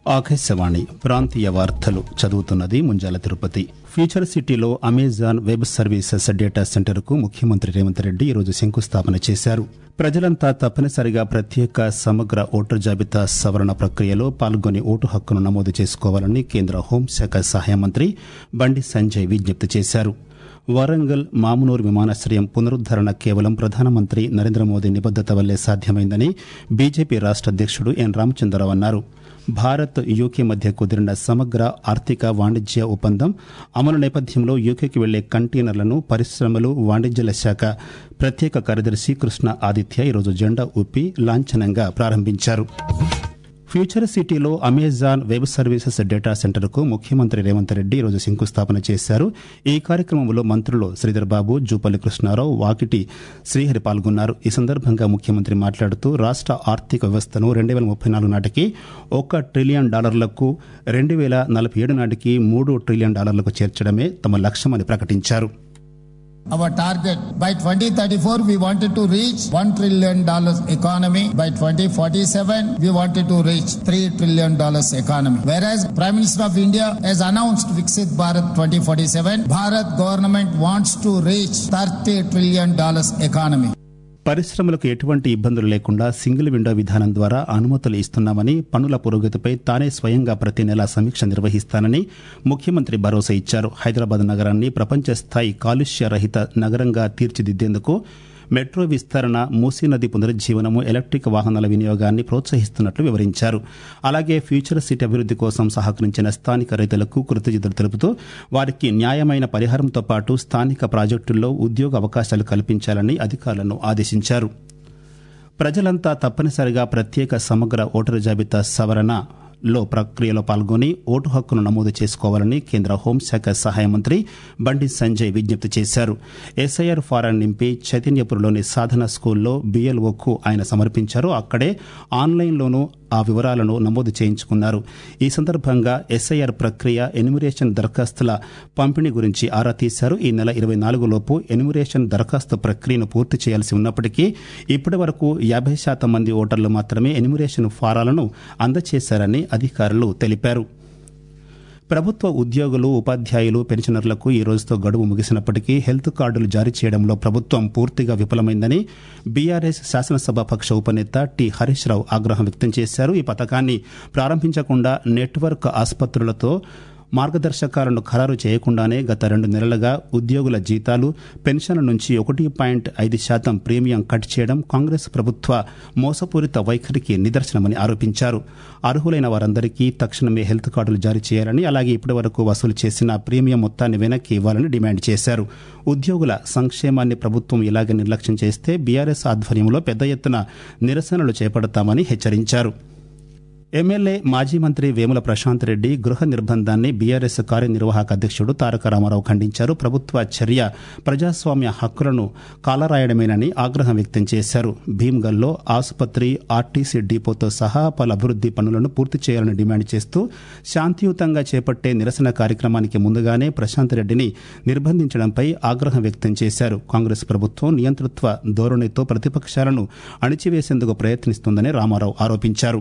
ఆకాశవాణి ప్రాంతీయ వార్తలు చదువుతున్నది ముంజాల తిరుపతి ఫ్యూచర్ సిటీలో అమెజాన్ వెబ్ సర్వీసెస్ డేటా సెంటర్కు ముఖ్యమంత్రి రేవంత్ రెడ్డి ఈరోజు శంకుస్థాపన చేశారు ప్రజలంతా తప్పనిసరిగా ప్రత్యేక సమగ్ర ఓటర్ జాబితా సవరణ ప్రక్రియలో పాల్గొని ఓటు హక్కును నమోదు చేసుకోవాలని కేంద్ర హోంశాఖ సహాయ మంత్రి బండి సంజయ్ విజ్ఞప్తి చేశారు వరంగల్ మామునూరు విమానాశ్రయం పునరుద్దరణ కేవలం ప్రధానమంత్రి నరేంద్ర మోదీ నిబద్దత వల్లే సాధ్యమైందని బీజేపీ రాష్ట అధ్యక్షుడు ఎన్ రామచంద్రరావు అన్నారు భారత్ యూకే మధ్య కుదిరిన సమగ్ర ఆర్థిక వాణిజ్య ఒప్పందం అమలు నేపథ్యంలో యూకేకి వెళ్లే కంటైనర్లను పరిశ్రమలు వాణిజ్యాల శాఖ ప్రత్యేక కార్యదర్శి కృష్ణ ఆదిత్య ఈరోజు జెండా ఊపి లాంఛనంగా ప్రారంభించారు ఫ్యూచర్ సిటీలో అమెజాన్ వెబ్ సర్వీసెస్ డేటా సెంటర్కు ముఖ్యమంత్రి రేవంత్ రెడ్డి ఈరోజు శంకుస్థాపన చేశారు ఈ కార్యక్రమంలో మంత్రులు శ్రీధర్ బాబు జూపల్లి కృష్ణారావు వాకిటి శ్రీహరి పాల్గొన్నారు ఈ సందర్భంగా ముఖ్యమంత్రి మాట్లాడుతూ రాష్ట ఆర్థిక వ్యవస్థను రెండు వేల ముప్పై నాలుగు నాటికి ఒక ట్రిలియన్ డాలర్లకు రెండు వేల నలభై ఏడు నాటికి మూడు ట్రిలియన్ డాలర్లకు చేర్చడమే తమ లక్ష్యమని ప్రకటించారు Our target by 2034 we wanted to reach 1 trillion dollars economy. By 2047 we wanted to reach 3 trillion dollars economy. Whereas Prime Minister of India has announced Viksit Bharat 2047, Bharat government wants to reach 30 trillion dollars economy. పరిశ్రమలకు ఎటువంటి ఇబ్బందులు లేకుండా single window విధానం ద్వారా అనుమతులు ఇస్తున్నామని పనుల పురోగతిపై తానే స్వయంగా ప్రతి నెలా సమీక్ష నిర్వహిస్తానని ముఖ్యమంత్రి భరోసా ఇచ్చారు హైదరాబాద్ నగరాన్ని ప్రపంచ స్థాయి కాలుష్య రహిత నగరంగా తీర్చిదిద్దేందుకు మెట్రో విస్తరణ మూసీ నది పునరుజ్జీవనము ఎలక్ట్రిక్ వాహనాల వినియోగాన్ని ప్రోత్సహిస్తున్నట్లు వివరించారు అలాగే ఫ్యూచర్ సిటీ అభివృద్ది కోసం సహకరించిన స్థానిక రైతులకు కృతజ్ఞతలు తెలుపుతూ వారికి న్యాయమైన పరిహారంతో పాటు స్థానిక ప్రాజెక్టుల్లో ఉద్యోగ అవకాశాలు కల్పించాలని అధికారులను ఆదేశించారు ప్రజలంతా తప్పనిసరిగా ప్రత్యేక సమగ్ర ఓటరు జాబితా సవరణ లో ప్రక్రియలో పాల్గొని ఓటు హక్కును నమోదు చేసుకోవాలని కేంద్ర హోంశాఖ సహాయ మంత్రి బండి సంజయ్ విజ్ఞప్తి చేశారు ఎస్ఐఆర్ ఫారం నింపి చైతన్యపురంలోని సాధన స్కూల్లో బీఎల్ఓకు ఆయన సమర్పించారు అక్కడే ఆన్లైన్లోనూ ఆ వివరాలను నమోదు చేయించుకున్నారు ఈ సందర్భంగా ఎస్ఐఆర్ ప్రక్రియ ఎన్యుమరేషన్ దరఖాస్తుల పంపిణీ గురించి ఆరా తీశారు ఈ నెల ఇరవై నాలుగులోపు ఎన్యుమరేషన్ దరఖాస్తు ప్రక్రియను పూర్తి చేయాల్సి ఉన్నప్పటికీ ఇప్పటి వరకు యాభై శాతం మంది ఓటర్లు మాత్రమే ఎన్యుమరేషన్ ఫారాలను అందజేశారని అధికారులు తెలిపారు ప్రభుత్వ ఉద్యోగులు ఉపాధ్యాయులు పెన్షనర్లకు ఈ రోజుతో గడువు ముగిసినప్పటికీ హెల్త్ కార్డులు జారీ చేయడంలో ప్రభుత్వం పూర్తిగా విఫలమైందని బీఆర్ఎస్ శాసనసభాపక్ష ఉపనేత టి హరీష్ రావు ఆగ్రహం వ్యక్తం చేశారు ఈ పథకాన్ని ప్రారంభించకుండా నెట్వర్క్ ఆసుపత్రులతో మార్గదర్శకాలను ఖరారు చేయకుండానే గత రెండు నెలలుగా ఉద్యోగుల జీతాలు పెన్షన్ల నుంచి ఒకటి పాయింట్ ఐదు శాతం ప్రీమియం కట్ చేయడం కాంగ్రెస్ ప్రభుత్వ మోసపూరిత వైఖరికి నిదర్శనమని ఆరోపించారు అర్హులైన వారందరికీ తక్షణమే హెల్త్ కార్డులు జారీ చేయాలని అలాగే ఇప్పటి వరకు వసూలు చేసిన ప్రీమియం మొత్తాన్ని వెనక్కి ఇవ్వాలని డిమాండ్ చేశారు ఉద్యోగుల సంక్షేమాన్ని ప్రభుత్వం ఇలాగే నిర్లక్ష్యం చేస్తే బీఆర్ఎస్ ఆధ్వర్యంలో పెద్ద ఎత్తున నిరసనలు చేపడతామని హెచ్చరించారు ఎమ్మెల్యే మాజీ మంత్రి వేముల ప్రశాంత్ రెడ్డి గృహ నిర్బంధాన్ని బీఆర్ఎస్ కార్యనిర్వాహక అధ్యక్షుడు తారక రామారావు ఖండించారు ప్రభుత్వ చర్య ప్రజాస్వామ్య హక్కులను కాలరాయడమేనని ఆగ్రహం వ్యక్తం చేశారు భీమ్గల్లో ఆసుపత్రి ఆర్టీసీ డిపోతో సహా పలు అభివృద్ది పనులను పూర్తి చేయాలని డిమాండ్ చేస్తూ శాంతియుతంగా చేపట్టే నిరసన కార్యక్రమానికి ముందుగానే ప్రశాంత్ రెడ్డిని నిర్బంధించడంపై ఆగ్రహం వ్యక్తం చేశారు కాంగ్రెస్ ప్రభుత్వం నియంతృత్వ ధోరణితో ప్రతిపక్షాలను అణిచివేసేందుకు ప్రయత్నిస్తోందని రామారావు ఆరోపించారు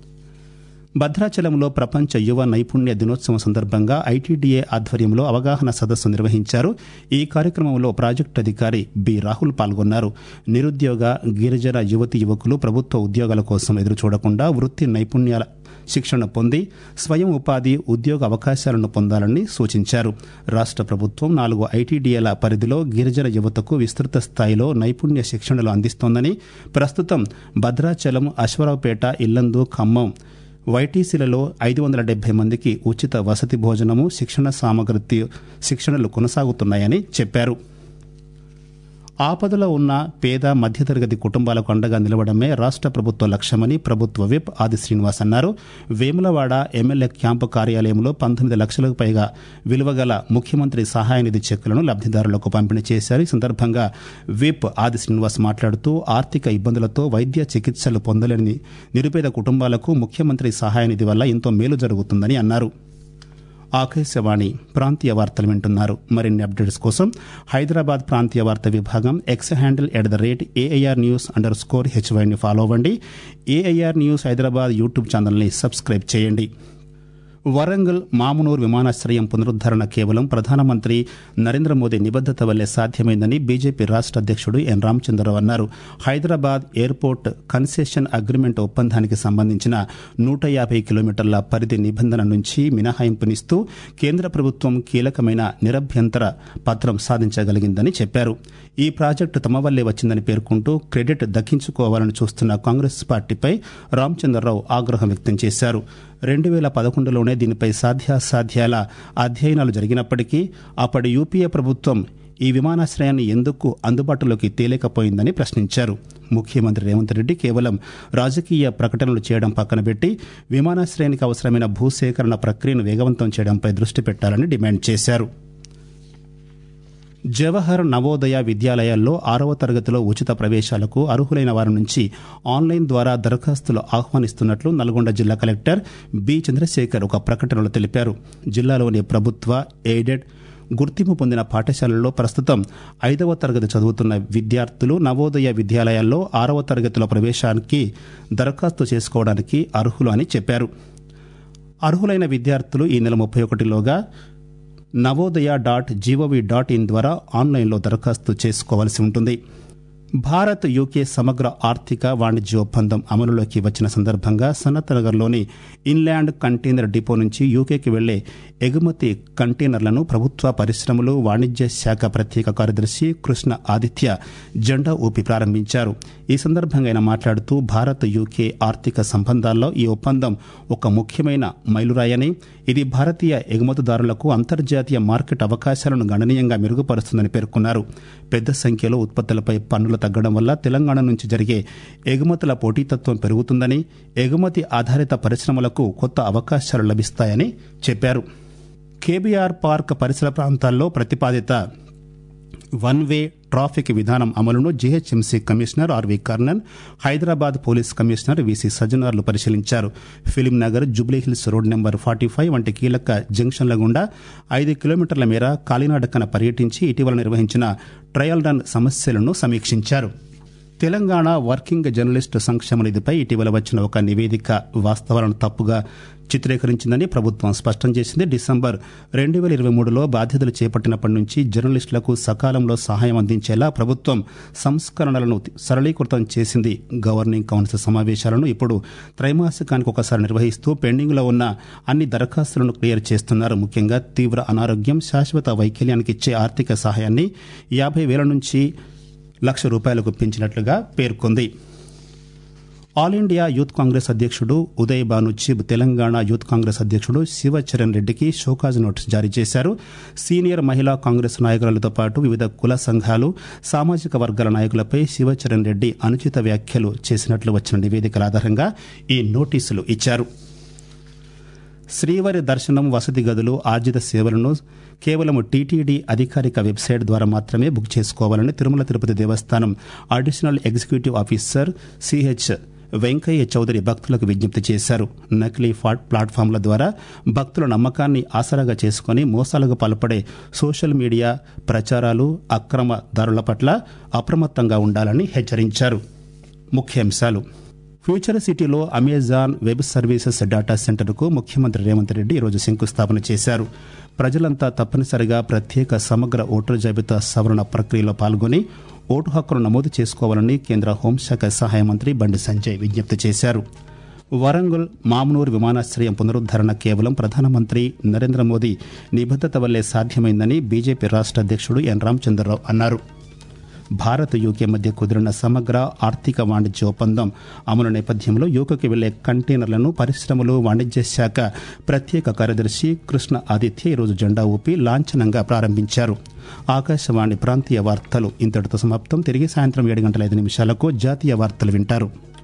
భద్రాచలంలో ప్రపంచ యువ నైపుణ్య దినోత్సవం సందర్భంగా ఐటీడీఏ ఆధ్వర్యంలో అవగాహన సదస్సు నిర్వహించారు ఈ కార్యక్రమంలో ప్రాజెక్టు అధికారి బి రాహుల్ పాల్గొన్నారు నిరుద్యోగ గిరిజన యువతి యువకులు ప్రభుత్వ ఉద్యోగాల కోసం ఎదురు చూడకుండా వృత్తి నైపుణ్యాల శిక్షణ పొంది స్వయం ఉపాధి ఉద్యోగ అవకాశాలను పొందాలని సూచించారు రాష్ట్ర ప్రభుత్వం నాలుగు ఐటీడీఏల పరిధిలో గిరిజన యువతకు విస్తృత స్థాయిలో నైపుణ్య శిక్షణలు అందిస్తోందని ప్రస్తుతం భద్రాచలం అశ్వరావుపేట ఇల్లందు ఖమ్మం వైటీసీలలో ఐదు వందల డెబ్బై మందికి ఉచిత వసతి భోజనము శిక్షణ సామగ్రి శిక్షణలు కొనసాగుతున్నాయని చెప్పారు ఆపదలో ఉన్న పేద మధ్యతరగతి కుటుంబాలకు అండగా నిలవడమే రాష్ట్ర ప్రభుత్వ లక్ష్యమని ప్రభుత్వ విప్ ఆది శ్రీనివాస్ అన్నారు వేములవాడ ఎమ్మెల్యే క్యాంపు కార్యాలయంలో పంతొమ్మిది లక్షలకు పైగా విలువగల ముఖ్యమంత్రి సహాయ నిధి చెక్కులను లబ్దిదారులకు పంపిణీ చేశారు ఈ సందర్భంగా విప్ ఆది శ్రీనివాస్ మాట్లాడుతూ ఆర్థిక ఇబ్బందులతో వైద్య చికిత్సలు పొందలేని నిరుపేద కుటుంబాలకు ముఖ్యమంత్రి సహాయ నిధి వల్ల ఎంతో మేలు జరుగుతుందని అన్నారు ఆకాశవాణి ప్రాంతీయ వార్తలు వింటున్నారు మరిన్ని అప్డేట్స్ కోసం హైదరాబాద్ ప్రాంతీయ వార్త విభాగం X handle at the rate AIR news underscore స్కోర్ హెచ్వైని ఫాలో అవ్వండి ఏఐఆర్ న్యూస్ హైదరాబాద్ యూట్యూబ్ ఛానల్ని సబ్స్క్రైబ్ చేయండి వరంగల్ మామునూర్ విమానాశ్రయం పునరుద్దరణ కేవలం ప్రధానమంత్రి నరేంద్ర మోదీ నిబద్దత వల్లే సాధ్యమైందని బీజేపీ రాష్ట్ర అధ్యక్షుడు ఎన్ రామచంద్రరావు అన్నారు హైదరాబాద్ ఎయిర్పోర్ట్ కన్సెషన్ అగ్రిమెంట్ ఒప్పందానికి సంబంధించిన నూట యాభై కిలోమీటర్ల పరిధి నిబంధన నుంచి మినహాయింపునిస్తూ కేంద్ర ప్రభుత్వం కీలకమైన నిరభ్యంతర పత్రం సాధించగలిగిందని చెప్పారు ఈ ప్రాజెక్టు తమ వల్లే వచ్చిందని పేర్కొంటూ క్రెడిట్ దక్కించుకోవాలని చూస్తున్న కాంగ్రెస్ పార్టీపై రామచంద్రరావు ఆగ్రహం వ్యక్తం చేశారు రెండు వేల పదకొండులోనే దీనిపై సాధ్యాసాధ్యాల అధ్యయనాలు జరిగినప్పటికీ అప్పటి యూపీఏ ప్రభుత్వం ఈ విమానాశ్రయాన్ని ఎందుకు అందుబాటులోకి తేలేకపోయిందని ప్రశ్నించారు ముఖ్యమంత్రి రేవంత్ రెడ్డి కేవలం రాజకీయ ప్రకటనలు చేయడం పక్కన పెట్టి విమానాశ్రయానికి అవసరమైన భూసేకరణ ప్రక్రియను వేగవంతం చేయడంపై దృష్టి పెట్టాలని డిమాండ్ చేశారు జవహర్ నవోదయ విద్యాలయాల్లో ఆరవ తరగతిలో ఉచిత ప్రవేశాలకు అర్హులైన వారి నుంచి ఆన్లైన్ ద్వారా దరఖాస్తులు ఆహ్వానిస్తున్నట్లు నల్గొండ జిల్లా కలెక్టర్ బి చంద్రశేఖర్ ఒక ప్రకటనలో తెలిపారు జిల్లాలోని ప్రభుత్వ ఎయిడెడ్ గుర్తింపు పొందిన పాఠశాలల్లో ప్రస్తుతం ఐదవ తరగతి చదువుతున్న విద్యార్థులు నవోదయ విద్యాలయాల్లో ఆరవ తరగతిలో ప్రవేశానికి దరఖాస్తు చేసుకోవడానికి అర్హులు అని చెప్పారు అర్హులైన విద్యార్థులు ఈ నెల ముప్పై ఒకటిలోగా Navodaya dot GOV dot in ద్వారా ఆన్లైన్లో దరఖాస్తు చేసుకోవాల్సి ఉంటుంది భారత్ యూకే సమగ్ర ఆర్థిక వాణిజ్య ఒప్పందం అమలులోకి వచ్చిన సందర్భంగా సనత్ నగర్లోని ఇన్లాండ్ కంటైనర్ డిపో నుంచి యూకేకి వెళ్లే ఎగుమతి కంటైనర్లను ప్రభుత్వ పరిశ్రమలు వాణిజ్య శాఖ ప్రత్యేక కార్యదర్శి కృష్ణ ఆదిత్య జెండా ఊపి ప్రారంభించారు ఈ సందర్భంగా ఆయన మాట్లాడుతూ భారత్ యూకే ఆర్థిక సంబంధాల్లో ఈ ఒప్పందం ఒక ముఖ్యమైన మైలురాయని ఇది భారతీయ ఎగుమతిదారులకు అంతర్జాతీయ మార్కెట్ అవకాశాలను గణనీయంగా మెరుగుపరుస్తుందని పేర్కొన్నారు పెద్ద సంఖ్యలో ఉత్పత్తులపై పన్నులు తగ్గడం వల్ల తెలంగాణ నుంచి జరిగే ఎగుమతుల పోటీతత్వం పెరుగుతుందని ఎగుమతి ఆధారిత పరిశ్రమలకు కొత్త అవకాశాలు లభిస్తాయని చెప్పారు కేబీఆర్ పార్క్ పరిసర ప్రాంతాల్లో ప్రతిపాదిత వన్ వే ట్రాఫిక్ విధానం అమలును GHMC commissioner RV Karnan Hyderabad police commissioner VC సజ్జనార్లు పరిశీలించారు Film Nagar Jubilee Hills road number forty five వంటి కీలక జంక్షన్ల గుండా ఐదు కిలోమీటర్ల మేర కాలినాడక్కన పర్యటించి ఇటీవల నిర్వహించిన ట్రయల్ రన్ సమస్యలను సమీక్షించారు తెలంగాణ వర్కింగ్ జర్నలిస్టు సంక్షేమ నిధిపై ఇటీవల వచ్చిన ఒక నివేదిక వాస్తవాలను తప్పుగా చిత్రీకరించిందని ప్రభుత్వం స్పష్టం చేసింది డిసెంబర్ రెండు వేల ఇరవై మూడులో బాధ్యతలు చేపట్టినప్పటి నుంచి జర్నలిస్టులకు సకాలంలో సహాయం అందించేలా ప్రభుత్వం సంస్కరణలను సరళీకృతం చేసింది గవర్నింగ్ కౌన్సిల్ సమావేశాలను ఇప్పుడు త్రైమాసికానికి ఒకసారి నిర్వహిస్తూ పెండింగ్లో ఉన్న అన్ని దరఖాస్తులను క్లియర్ చేస్తున్నారు ముఖ్యంగా తీవ్ర అనారోగ్యం శాశ్వత వైకల్యానికి ఇచ్చే ఆర్థిక సహాయాన్ని యాభై వేల నుంచి లక్ష రూపాయలకు పెంచినట్లుగా పేర్కొంది ఆల్ ఇండియా యూత్ కాంగ్రెస్ అధ్యక్షుడు ఉదయ్ భాను చిబ్ తెలంగాణ యూత్ కాంగ్రెస్ అధ్యక్షుడు శివచరణ్ రెడ్డికి షోకాజ్ నోటీస్ జారీ చేశారు సీనియర్ మహిళా కాంగ్రెస్ నాయకులతో పాటు వివిధ కుల సంఘాలు సామాజిక వర్గాల నాయకులపై శివచరణ్ రెడ్డి అనుచిత వ్యాఖ్యలు చేసినట్లు వచ్చిన నివేదికల ఆధారంగా ఈ నోటీసులు ఇచ్చారు శ్రీవారి దర్శనం వసతి గదులు ఆర్జిత సేవలను కేవలం టీటీడీ అధికారిక వెబ్సైట్ ద్వారా మాత్రమే బుక్ చేసుకోవాలని Tirumala Tirupati Devasthanam additional executive officer CH Venkaiah Chowdary భక్తులకు విజ్ఞప్తి చేశారు నకిలీ ప్లాట్ఫామ్ల ద్వారా భక్తుల నమ్మకాన్ని ఆసరాగా చేసుకుని మోసాలకు పాల్పడే సోషల్ మీడియా ప్రచారాలు అక్రమదారుల పట్ల అప్రమత్తంగా ఉండాలని హెచ్చరించారు ముఖ్యాంశాలు ఫ్యూచర్ సిటీలో అమెజాన్ వెబ్ సర్వీసెస్ డేటా సెంటర్కు ముఖ్యమంత్రి రేవంత్ రెడ్డి ఈరోజు శంకుస్థాపన చేశారు ప్రజలంతా తప్పనిసరిగా ప్రత్యేక సమగ్ర ఓటర్ జాబితా సవరణ ప్రక్రియలో పాల్గొని ఓటు హక్కును నమోదు చేసుకోవాలని కేంద్ర హోంశాఖ సహాయ మంత్రి బండి సంజయ్ విజ్ఞప్తి చేశారు వరంగల్ మామునూరు విమానాశ్రయం పునరుద్దరణ కేవలం ప్రధానమంత్రి నరేంద్ర మోదీ నిబద్దత వల్లే సాధ్యమైందని బీజేపీ రాష్ట్ర అధ్యక్షుడు ఎన్ రామచంద్రరావు అన్నారు భారత్ యూకే మధ్య కుదిరిన సమగ్ర ఆర్థిక వాణిజ్య ఒప్పందం అమలు నేపథ్యంలో యూకేకి వెళ్లే కంటైనర్లను పరిశ్రమలు వాణిజ్య శాఖ ప్రత్యేక కార్యదర్శి కృష్ణ ఆదిత్య ఈరోజు జెండా ఊపి లాంఛనంగా ప్రారంభించారు ఆకాశవాణి ప్రాంతీయ వార్తలు ఇంతటితో సమాప్తం తిరిగి సాయంత్రం ఏడు గంటల ఐదు నిమిషాలకు జాతీయ వార్తలు వింటారు